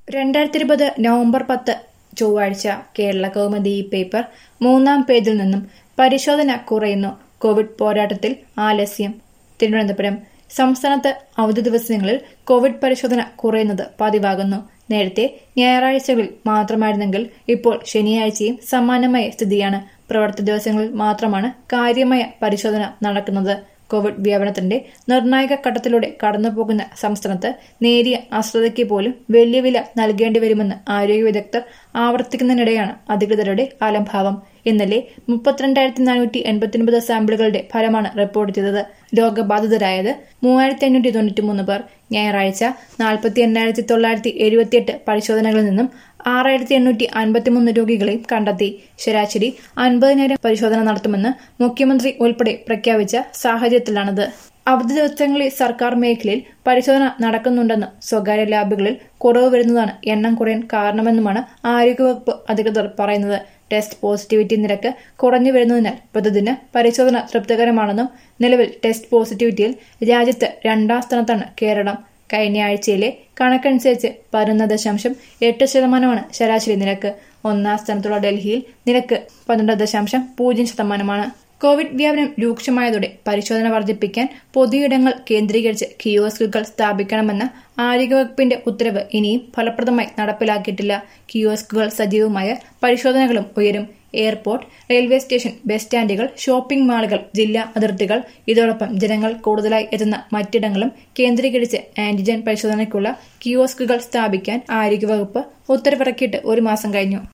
രണ്ടായിരത്തി ഇരുപത് നവംബർ പത്ത് ചൊവ്വാഴ്ച കേരള കൗമുദി ഈ പേപ്പർ മൂന്നാം പേജിൽ നിന്നും പരിശോധന കുറയുന്നു കോവിഡ് പോരാട്ടത്തിൽ ആലസ്യം തിരുവനന്തപുരം സംസ്ഥാനത്ത് അവധി ദിവസങ്ങളിൽ കോവിഡ് പരിശോധന കുറയുന്നത് പതിവാകുന്നു നേരത്തെ ഞായറാഴ്ചകളിൽ മാത്രമായിരുന്നെങ്കിൽ ഇപ്പോൾ ശനിയാഴ്ചയും സമാനമായ സ്ഥിതിയാണ് പ്രവർത്തി ദിവസങ്ങളിൽ മാത്രമാണ് കാര്യമായ പരിശോധന നടക്കുന്നത് കോവിഡ് വ്യാപനത്തിന്റെ നിർണായക ഘട്ടത്തിലൂടെ കടന്നുപോകുന്ന സംസ്ഥാനത്ത് നേരിയ അശ്രദ്ധയ്ക്ക് പോലും വലിയ വില നൽകേണ്ടി വരുമെന്ന് ആരോഗ്യ വിദഗ്ധർ ആവർത്തിക്കുന്നതിനിടെയാണ് അധികൃതരുടെ അലംഭാവം ഇന്നലെ മുപ്പത്തിരണ്ടായിരത്തി നാനൂറ്റി എൺപത്തിയൊൻപത് സാമ്പിളുകളുടെ ഫലമാണ് റിപ്പോർട്ട് ചെയ്തത് രോഗബാധിതരായത് മൂവായിരത്തി അഞ്ഞൂറ്റി തൊണ്ണൂറ്റി മൂന്ന് പേർ ഞായറാഴ്ച നാൽപ്പത്തി എണ്ണായിരത്തി തൊള്ളായിരത്തി എഴുപത്തിയെട്ട് പരിശോധനകളിൽ നിന്നും ആറായിരത്തി എണ്ണൂറ്റി അൻപത്തിമൂന്ന് രോഗികളെയും കണ്ടെത്തി ശരാശരി അൻപതിനായിരം പരിശോധന നടത്തുമെന്ന് മുഖ്യമന്ത്രി ഉൾപ്പെടെ പ്രഖ്യാപിച്ച സാഹചര്യത്തിലാണിത് അവധി ദിവസങ്ങളിൽ സർക്കാർ മേഖലയിൽ പരിശോധന നടക്കുന്നുണ്ടെന്നും സ്വകാര്യ ലാബുകളിൽ കുറവ് വരുന്നതാണ് എണ്ണം കുറയാൻ കാരണമെന്നുമാണ് ആരോഗ്യവകുപ്പ് അധികൃതർ പറയുന്നത് ടെസ്റ്റ് പോസിറ്റിവിറ്റി നിരക്ക് കുറഞ്ഞു വരുന്നതിനാൽ പ്രതിദിന പരിശോധന തൃപ്തികരമാണെന്നും നിലവിൽ ടെസ്റ്റ് പോസിറ്റിവിറ്റിയിൽ രാജ്യത്ത് രണ്ടാം സ്ഥാനത്താണ് കേരളം കഴിഞ്ഞ ആഴ്ചയിലെ കണക്കനുസരിച്ച് പതിനൊന്ന് ദശാംശം എട്ട് ശതമാനമാണ് ശരാശരി നിരക്ക് ഒന്നാം സ്ഥാനത്തുള്ള ഡൽഹിയിൽ നിരക്ക് പന്ത്രണ്ട് ദശാംശം പൂജ്യം ശതമാനമാണ് കോവിഡ് വ്യാപനം രൂക്ഷമായതോടെ പരിശോധന വർദ്ധിപ്പിക്കാൻ പൊതുയിടങ്ങൾ കേന്ദ്രീകരിച്ച് കിയോസ്കുകൾ സ്ഥാപിക്കണമെന്ന ആരോഗ്യവകുപ്പിന്റെ ഉത്തരവ് ഇനിയും ഫലപ്രദമായി നടപ്പിലാക്കിയിട്ടില്ല കിയോസ്കുകൾ സജീവമായ പരിശോധനകളും ഉയരും എയർപോർട്ട് റെയിൽവേ സ്റ്റേഷൻ ബസ് സ്റ്റാൻഡുകൾ ഷോപ്പിംഗ് മാളുകൾ ജില്ലാ അതിർത്തികൾ ഇതോടൊപ്പം ജനങ്ങൾ കൂടുതലായി എത്തുന്ന മറ്റിടങ്ങളും കേന്ദ്രീകരിച്ച് ആന്റിജൻ പരിശോധനയ്ക്കുള്ള കിയോസ്കുകൾ സ്ഥാപിക്കാൻ ആരോഗ്യവകുപ്പ് ഉത്തരവിറക്കിയിട്ട് ഒരു മാസം കഴിഞ്ഞു